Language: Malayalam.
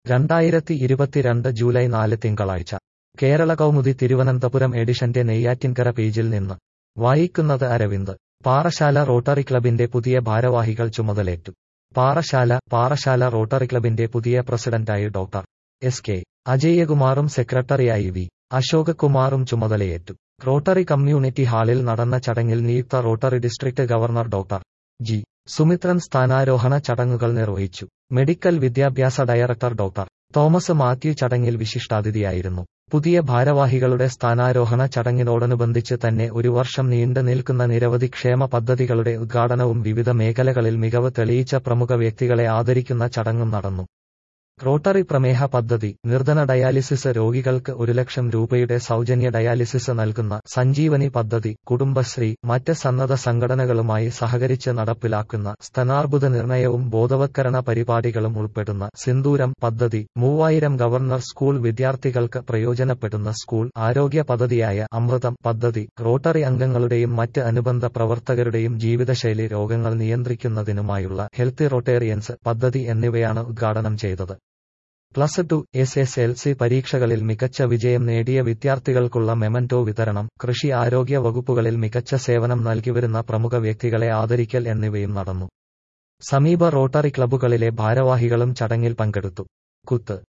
രണ്ടായിരത്തി ഇരുപത്തിരണ്ട് ജൂലൈ നാല് തിങ്കളാഴ്ച കേരള കൗമുദി തിരുവനന്തപുരം എഡിഷന്റെ നെയ്യാറ്റിൻകര പേജിൽ നിന്ന് വായിക്കുന്നത് അരവിന്ദ് പാറശാല റോട്ടറി ക്ലബിന്റെ പുതിയ ഭാരവാഹികൾ ചുമതലേറ്റു പാറശാല പാറശാല റോട്ടറി ക്ലബിന്റെ പുതിയ പ്രസിഡന്റായി ഡോക്ടർ എസ് കെ അജയ്യകുമാറും സെക്രട്ടറിയായി വി അശോക് കുമാറും ചുമതലയേറ്റു റോട്ടറി കമ്മ്യൂണിറ്റി ഹാളിൽ നടന്ന ചടങ്ങിൽ നിയുക്ത Rotary district governor doctor G Sumithran സ്ഥാനാരോഹണ ചടങ്ങുകൾ നിർവഹിച്ചു മെഡിക്കൽ വിദ്യാഭ്യാസ ഡയറക്ടർ ഡോക്ടർ തോമസ് മാത്യു ചടങ്ങിൽ വിശിഷ്ടാതിഥിയായിരുന്നു പുതിയ ഭാരവാഹികളുടെ സ്ഥാനാരോഹണ ചടങ്ങിനോടനുബന്ധിച്ച് തന്നെ ഒരു വർഷം നീണ്ടു നിൽക്കുന്ന നിരവധി ക്ഷേമ പദ്ധതികളുടെ ഉദ്ഘാടനവും വിവിധ മേഖലകളിൽ മികവ് തെളിയിച്ച പ്രമുഖ വ്യക്തികളെ ആദരിക്കുന്ന ചടങ്ങും നടന്നു റോട്ടറി പ്രമേഹ പദ്ധതി നിർധന ഡയാലിസിസ് രോഗികൾക്ക് ഒരു ലക്ഷം രൂപയുടെ സൗജന്യ ഡയാലിസിസ് നൽകുന്ന സഞ്ജീവനി പദ്ധതി കുടുംബശ്രീ മറ്റ് സന്നദ്ധ സംഘടനകളുമായി സഹകരിച്ച് നടപ്പിലാക്കുന്ന സ്തനാർബുദ നിർണയവും ബോധവത്കരണ പരിപാടികളും ഉൾപ്പെടുന്ന സിന്ദൂരം പദ്ധതി മൂവായിരം ഗവർണർ സ്കൂൾ വിദ്യാർത്ഥികൾക്ക് പ്രയോജനപ്പെടുന്ന സ്കൂൾ ആരോഗ്യ പദ്ധതിയായ അമൃതം പദ്ധതി റോട്ടറി അംഗങ്ങളുടെയും മറ്റ് അനുബന്ധ പ്രവർത്തകരുടെയും ജീവിതശൈലി രോഗങ്ങൾ നിയന്ത്രിക്കുന്നതിനുമായുള്ള ഹെൽത്തി റോട്ടേറിയൻസ് പദ്ധതി എന്നിവയാണ് ഉദ്ഘാടനം ചെയ്തത് plus two S S L C പരീക്ഷകളിൽ മികച്ച വിജയം നേടിയ വിദ്യാർത്ഥികൾക്കുള്ള മെമന്റോ വിതരണം കൃഷി ആരോഗ്യ വകുപ്പുകളിൽ മികച്ച സേവനം നൽകിവരുന്ന പ്രമുഖ വ്യക്തികളെ ആദരിക്കൽ എന്നിവയും നടന്നു സമീപ റോട്ടറി ക്ലബ്ബുകളിലെ ഭാരവാഹികളും ചടങ്ങിൽ പങ്കെടുത്തു കുത്ത്